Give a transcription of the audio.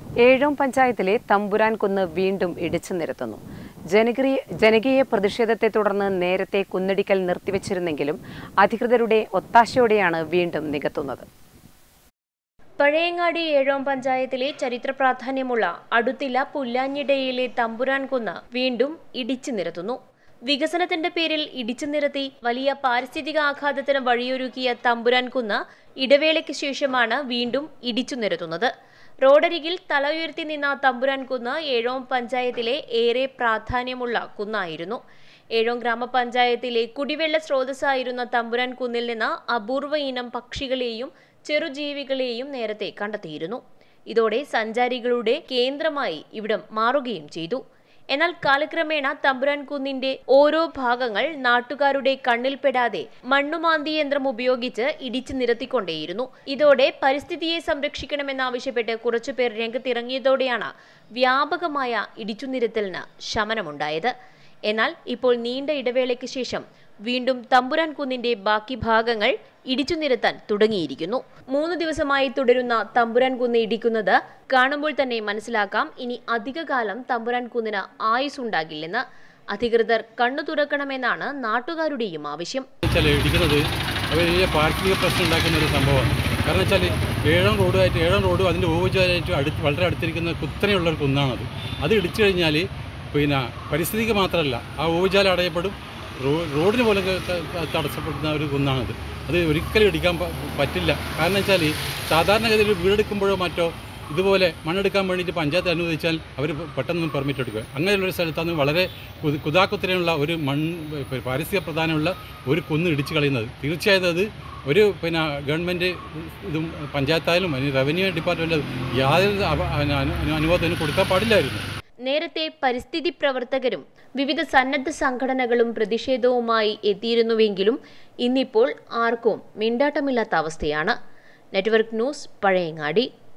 ഏഴോം പഞ്ചായത്തിലെ തമ്പുരാൻ കുന്ന് വീണ്ടും ഇടിച്ചു നിരത്തുന്നു ജനകീയ ജനകീയ പ്രതിഷേധത്തെ തുടർന്ന് നേരത്തെ കുന്നിടിക്കൽ നിർത്തിവച്ചിരുന്നെങ്കിലും അധികൃതരുടെ ഒത്താശയോടെയാണ് വീണ്ടും നികത്തുന്നത് പഴയങ്ങാടി ഏഴോം പഞ്ചായത്തിലെ ചരിത്ര പ്രാധാന്യമുള്ള അടുത്തില പുല്ലാഞ്ഞിടയിലെ തമ്പുരാൻ കുന്ന് വീണ്ടും ഇടിച്ചു നിരത്തുന്നു വികസനത്തിന്റെ പേരിൽ ഇടിച്ചു നിരത്തി വലിയ പാരിസ്ഥിതിക ആഘാതത്തിന് വഴിയൊരുക്കിയ തമ്പുരാൻ കുന്ന് ഇടവേളയ്ക്ക് ശേഷമാണ് വീണ്ടും ഇടിച്ചു നിരത്തുന്നത് റോഡരികിൽ തല ഉയർത്തി നിന്ന തമ്പുരാൻ കുന്ന് ഏഴോം പഞ്ചായത്തിലെ ഏറെ പ്രാധാന്യമുള്ള കുന്നായിരുന്നു ഏഴോം ഗ്രാമപഞ്ചായത്തിലെ കുടിവെള്ള സ്രോതസ്സായിരുന്ന തമ്പുരാൻ കുന്നിൽ നിന്ന് അപൂർവ ഇനം പക്ഷികളെയും ചെറുജീവികളെയും നേരത്തെ കണ്ടെത്തിയിരുന്നു ഇതോടെ സഞ്ചാരികളുടെ കേന്ദ്രമായി ഇവിടം മാറുകയും ചെയ്തു എന്നാൽ കാലക്രമേണ തമ്പുരാൻ കുന്നിന്റെ ഓരോ ഭാഗങ്ങൾ നാട്ടുകാരുടെ കണ്ണിൽപ്പെടാതെ മണ്ണുമാന്തി യന്ത്രം ഉപയോഗിച്ച് ഇടിച്ചു നിരത്തിക്കൊണ്ടേയിരുന്നു ഇതോടെ പരിസ്ഥിതിയെ സംരക്ഷിക്കണമെന്നാവശ്യപ്പെട്ട് കുറച്ചുപേർ രംഗത്തിറങ്ങിയതോടെയാണ് വ്യാപകമായ ഇടിച്ചുനിരത്തലിന് ശമനമുണ്ടായത് എന്നാൽ ഇപ്പോൾ നീണ്ട ഇടവേളയ്ക്ക് ശേഷം വീണ്ടും തമ്പുരാൻ കുന്നിന്റെ ബാക്കി ഭാഗങ്ങൾ ഇടിച്ചു നിരത്താൻ തുടങ്ങിയിരിക്കുന്നു മൂന്ന് ദിവസമായി തുടരുന്ന തമ്പുരാൻ കുന്ന് ഇടിക്കുന്നത് കാണുമ്പോൾ തന്നെ മനസ്സിലാക്കാം ഇനി അധികകാലം തമ്പുരാൻ കുന്നിന് ആയുസ്സുണ്ടാകില്ലെന്ന് അധികൃതർ കണ്ണു തുറക്കണമെന്നാണ് നാട്ടുകാരുടെയും ആവശ്യം വെച്ചാൽ ഇടിക്കുന്നത് അത് വലിയ പാരിസ്ഥിതിക പ്രശ്നം ഉണ്ടാക്കുന്ന ഒരു സംഭവമാണ് കാരണം വെച്ചാൽ ഏഴാം റോഡുമായിട്ട് ഏഴാം റോഡും അതിൻ്റെ ഓവുചാലായിട്ട് അടുത്ത് വളരെ അടുത്തിരിക്കുന്ന കുത്തനെയുള്ള ഒരു കുന്നാണത് അത് ഇടിച്ചു കഴിഞ്ഞാൽ പിന്നെ പരിസ്ഥിതിക്ക് മാത്രമല്ല ആ ഓവുചാല അടയപ്പെടും റോ റോഡിന് പോലും ക- ക- തടസ്സപ്പെടുന്ന ഒരു കുന്നാണത് അത് ഒരിക്കലും ഇടിക്കാൻ പ- പറ്റില്ല കാരണം വെച്ചാൽ സാധാരണഗതിയിൽ വീടെടുക്കുമ്പോഴോ മറ്റോ ഇതുപോലെ മണ്ണെടുക്കാൻ വേണ്ടിയിട്ട് പഞ്ചായത്ത് അനുവദിച്ചാൽ അവർ പെട്ടെന്ന് പെർമിറ്റ് എടുക്കുക അങ്ങനെയുള്ളൊരു സ്ഥലത്താണ് വളരെ കുതി- കുതാക്കുത്തനെയുള്ള ഒരു മൺ പ- പാരിസ്ഥിതിക പ്രധാനമുള്ള ഒരു കുന്ന് ഇടിച്ചു കളയുന്നത് തീർച്ചയായും അത് ഒരു പിന്നെ ഗവൺമെൻറ് ഇതും പഞ്ചായത്തായാലും അതിന് റവന്യൂ ഡിപ്പാർട്ട്മെൻറ്റ് യാതൊരു അവ- അനു- അനു- അനുവാദം കൊടുക്കാൻ പാടില്ലായിരുന്നു നേരത്തെ പരിസ്ഥിതി പ്രവർത്തകരും വിവിധ സന്നദ്ധ സംഘടനകളും പ്രതിഷേധവുമായി എത്തിയിരുന്നുവെങ്കിലും ഇന്നിപ്പോൾ ആർക്കും മിണ്ടാട്ടമില്ലാത്ത അവസ്ഥയാണ് നെറ്റ്വർക്ക് ന്യൂസ് പഴയങ്ങാടി